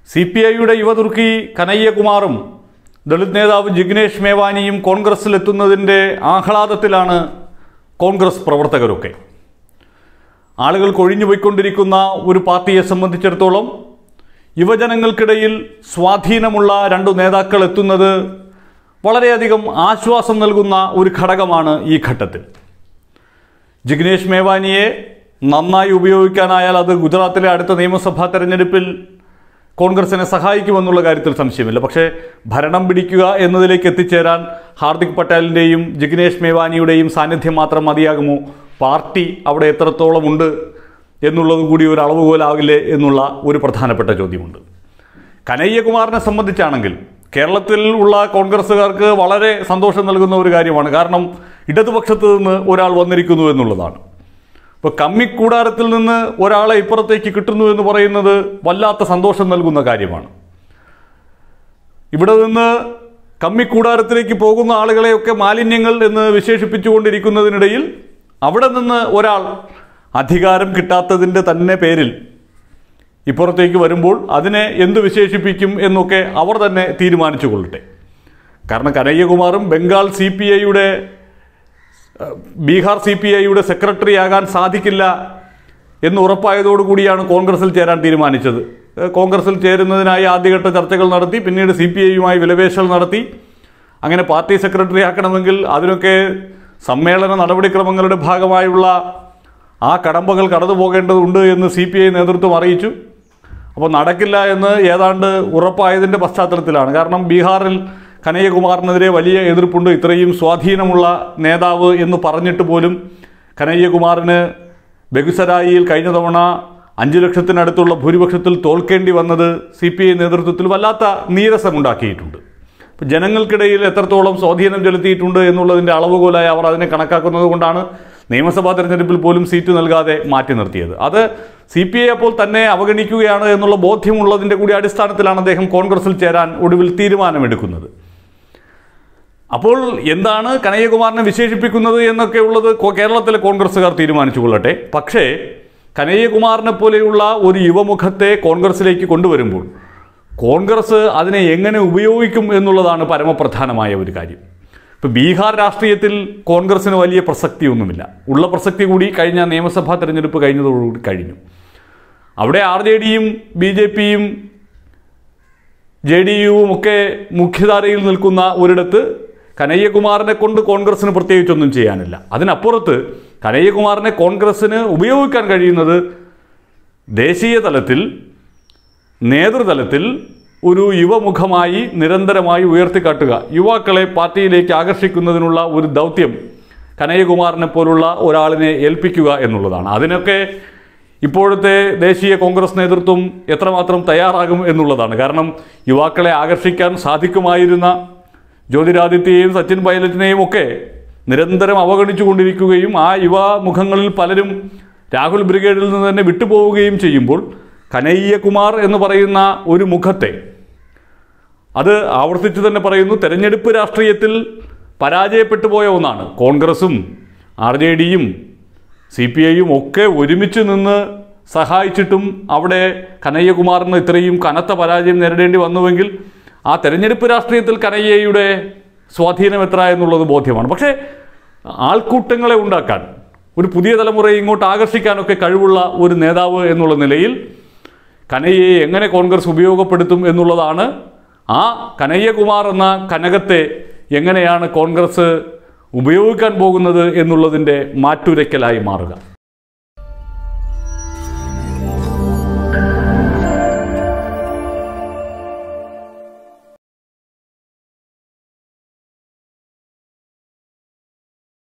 C P ഐയുടെ യുവതുർക്കി കനയ്യകുമാറും ദളിത് നേതാവ് ജിഗ്നേഷ് മേവാനിയും കോൺഗ്രസിലെത്തുന്നതിൻ്റെ ആഹ്ലാദത്തിലാണ് കോൺഗ്രസ് പ്രവർത്തകരൊക്കെ ആളുകൾ കൊഴിഞ്ഞുപോയിക്കൊണ്ടിരിക്കുന്ന ഒരു പാർട്ടിയെ സംബന്ധിച്ചിടത്തോളം യുവജനങ്ങൾക്കിടയിൽ സ്വാധീനമുള്ള രണ്ടു നേതാക്കൾ എത്തുന്നത് വളരെയധികം ആശ്വാസം നൽകുന്ന ഒരു ഘടകമാണ് ഈ ഘട്ടത്തിൽ ജിഗ്നേഷ് മേവാനിയെ നന്നായി ഉപയോഗിക്കാനായാൽ അത് ഗുജറാത്തിലെ അടുത്ത നിയമസഭാ തെരഞ്ഞെടുപ്പിൽ കോൺഗ്രസിനെ സഹായിക്കുമെന്നുള്ള കാര്യത്തിൽ സംശയമില്ല പക്ഷേ ഭരണം പിടിക്കുക എന്നതിലേക്ക് എത്തിച്ചേരാൻ ഹാർദിക് പട്ടേലിൻ്റെയും ജിഗ്നേഷ് മേവാനിയുടെയും സാന്നിധ്യം മാത്രം മതിയാകുമോ പാർട്ടി അവിടെ എത്രത്തോളം ഉണ്ട് എന്നുള്ളത് കൂടി ഒരു അളവുകോലാകില്ലേ എന്നുള്ള ഒരു പ്രധാനപ്പെട്ട ചോദ്യമുണ്ട് കനയ്യകുമാറിനെ സംബന്ധിച്ചാണെങ്കിൽ കേരളത്തിൽ ഉള്ള കോൺഗ്രസ്സുകാർക്ക് വളരെ സന്തോഷം നൽകുന്ന ഒരു കാര്യമാണ് കാരണം ഇടതുപക്ഷത്ത് നിന്ന് ഒരാൾ വന്നിരിക്കുന്നു എന്നുള്ളതാണ് ഇപ്പോൾ കമ്മിക്കൂടാരത്തിൽ നിന്ന് ഒരാളെ ഇപ്പുറത്തേക്ക് കിട്ടുന്നു എന്ന് പറയുന്നത് വല്ലാത്ത സന്തോഷം നൽകുന്ന കാര്യമാണ് ഇവിടെ നിന്ന് കമ്മിക്കൂടാരത്തിലേക്ക് പോകുന്ന ആളുകളെയൊക്കെ മാലിന്യങ്ങൾ എന്ന് വിശേഷിപ്പിച്ചുകൊണ്ടിരിക്കുന്നതിനിടയിൽ അവിടെ നിന്ന് ഒരാൾ അധികാരം കിട്ടാത്തതിൻ്റെ തന്നെ പേരിൽ ഇപ്പുറത്തേക്ക് വരുമ്പോൾ അതിനെ എന്ത് വിശേഷിപ്പിക്കും എന്നൊക്കെ അവർ തന്നെ തീരുമാനിച്ചു കൊള്ളട്ടെ കാരണം കനയ്യകുമാറും ബംഗാൾ സി പി ഐയുടെ ബീഹാർ സി പി ഐയുടെ സെക്രട്ടറി ആകാൻ സാധിക്കില്ല എന്ന് ഉറപ്പായതോടുകൂടിയാണ് കോൺഗ്രസിൽ ചേരാൻ തീരുമാനിച്ചത് ഏഹ് കോൺഗ്രസിൽ ചേരുന്നതിനായി ആദ്യഘട്ട ചർച്ചകൾ നടത്തി പിന്നീട് സി പി ഐയുമായി വിലപേശൽ നടത്തി അങ്ങനെ പാർട്ടി സെക്രട്ടറി ആക്കണമെങ്കിൽ അതിനൊക്കെ സമ്മേളന നടപടിക്രമങ്ങളുടെ ഭാഗമായുള്ള ആ കടമ്പകൾ കടന്നു പോകേണ്ടതുണ്ട് എന്ന് സി പി ഐ നേതൃത്വം അറിയിച്ചു അപ്പോൾ നടക്കില്ല എന്ന് ഏതാണ്ട് ഉറപ്പായതിൻ്റെ പശ്ചാത്തലത്തിലാണ് കാരണം ബീഹാറിൽ കനയ്യകുമാറിനെതിരെ വലിയ എതിർപ്പുണ്ട് ഇത്രയും സ്വാധീനമുള്ള നേതാവ് എന്ന് പറഞ്ഞിട്ട് പോലും കനയ്യകുമാറിന് ബെഗുസരായിയിൽ കഴിഞ്ഞ തവണ അഞ്ചു ലക്ഷത്തിനടുത്തുള്ള ഭൂരിപക്ഷത്തിൽ തോൽക്കേണ്ടി വന്നത് സി പി ഐ നേതൃത്വത്തിൽ വല്ലാത്ത നീരസമുണ്ടാക്കിയിട്ടുണ്ട് അപ്പോൾ ജനങ്ങൾക്കിടയിൽ എത്രത്തോളം സ്വാധീനം ചെലുത്തിയിട്ടുണ്ട് എന്നുള്ളതിൻ്റെ അളവുകോലായി അവർ അതിനെ കണക്കാക്കുന്നത് കൊണ്ടാണ് നിയമസഭാ തെരഞ്ഞെടുപ്പിൽ പോലും സീറ്റ് നൽകാതെ മാറ്റി നിർത്തിയത് അത് സി പി ഐ അപ്പോൾ തന്നെ അവഗണിക്കുകയാണ് എന്നുള്ള ബോധ്യമുള്ളതിൻ്റെ കൂടി അടിസ്ഥാനത്തിലാണ് അദ്ദേഹം കോൺഗ്രസിൽ ചേരാൻ ഒടുവിൽ തീരുമാനമെടുക്കുന്നത് അപ്പോൾ എന്താണ് കനയ്യകുമാറിനെ വിശേഷിപ്പിക്കുന്നത് എന്നൊക്കെ ഉള്ളത് കോ- കേരളത്തിലെ കോൺഗ്രസ്സുകാർ തീരുമാനിച്ചു കൊള്ളട്ടെ പക്ഷേ കനയ്യകുമാറിനെ പോലെയുള്ള ഒരു യുവമുഖത്തെ കോൺഗ്രസിലേക്ക് കൊണ്ടുവരുമ്പോൾ കോൺഗ്രസ് അതിനെ എങ്ങനെ ഉപയോഗിക്കും എന്നുള്ളതാണ് പരമപ്രധാനമായ ഒരു കാര്യം ഇപ്പോൾ ബീഹാർ രാഷ്ട്രീയത്തിൽ കോൺഗ്രസിന് വലിയ പ്രസക്തിയൊന്നുമില്ല ഉള്ള പ്രസക്തി കൂടി കഴിഞ്ഞ നിയമസഭാ തെരഞ്ഞെടുപ്പ് കഴിഞ്ഞതോടുകൂടി കഴിഞ്ഞു അവിടെ ആർ ജെ ഡിയും ബി ജെ പിയും ജെ ഡി യുവും ഒക്കെ മുഖ്യധാരയിൽ നിൽക്കുന്ന ഒരിടത്ത് കനയ്യകുമാറിനെ കൊണ്ട് കോൺഗ്രസിന് പ്രത്യേകിച്ചൊന്നും ചെയ്യാനില്ല അതിനപ്പുറത്ത് കനയ്യകുമാറിനെ കോൺഗ്രസിന് ഉപയോഗിക്കാൻ കഴിയുന്നത് ദേശീയ തലത്തിൽ നേതൃതലത്തിൽ ഒരു യുവമുഖമായി നിരന്തരമായി ഉയർത്തിക്കാട്ടുക യുവാക്കളെ പാർട്ടിയിലേക്ക് ആകർഷിക്കുന്നതിനുള്ള ഒരു ദൗത്യം കനയ്യകുമാറിനെ പോലുള്ള ഒരാളിനെ ഏൽപ്പിക്കുക എന്നുള്ളതാണ് അതിനൊക്കെ ഇപ്പോഴത്തെ ദേശീയ കോൺഗ്രസ് നേതൃത്വം എത്രമാത്രം തയ്യാറാകും എന്നുള്ളതാണ് കാരണം യുവാക്കളെ ആകർഷിക്കാൻ സാധിക്കുമായിരുന്ന ജ്യോതിരാദിത്യയെയും സച്ചിൻ പൈലറ്റിനെയും ഒക്കെ നിരന്തരം അവഗണിച്ചു കൊണ്ടിരിക്കുകയും ആ യുവമുഖങ്ങളിൽ പലരും രാഹുൽ ബ്രിഗേഡിൽ നിന്ന് തന്നെ വിട്ടുപോവുകയും ചെയ്യുമ്പോൾ കനയ്യകുമാർ എന്ന് പറയുന്ന ഒരു മുഖത്തെ അത് ആവർത്തിച്ച് തന്നെ പറയുന്നു തെരഞ്ഞെടുപ്പ് രാഷ്ട്രീയത്തിൽ പരാജയപ്പെട്ടു പോയ ഒന്നാണ് കോൺഗ്രസും ആർ ജെ ഡിയും സി പി ഐയും ഒക്കെ ഒരുമിച്ച് നിന്ന് സഹായിച്ചിട്ടും അവിടെ കനയ്യകുമാറിന് ഇത്രയും കനത്ത പരാജയം നേരിടേണ്ടി വന്നുവെങ്കിൽ ആ തെരഞ്ഞെടുപ്പ് രാഷ്ട്രീയത്തിൽ കനയ്യയുടെ സ്വാധീനം എത്ര എന്നുള്ളത് ബോധ്യമാണ് പക്ഷേ ആൾക്കൂട്ടങ്ങളെ ഉണ്ടാക്കാൻ ഒരു പുതിയ തലമുറയെ ഇങ്ങോട്ട് ആകർഷിക്കാനൊക്കെ കഴിവുള്ള ഒരു നേതാവ് എന്നുള്ള നിലയിൽ കനയ്യയെ എങ്ങനെ കോൺഗ്രസ് ഉപയോഗപ്പെടുത്തും എന്നുള്ളതാണ് ആ കനയ്യകുമാർ എന്ന കനകത്തെ എങ്ങനെയാണ് കോൺഗ്രസ് ഉപയോഗിക്കാൻ പോകുന്നത് എന്നുള്ളതിൻ്റെ മാറ്റുരയ്ക്കലായി മാറുക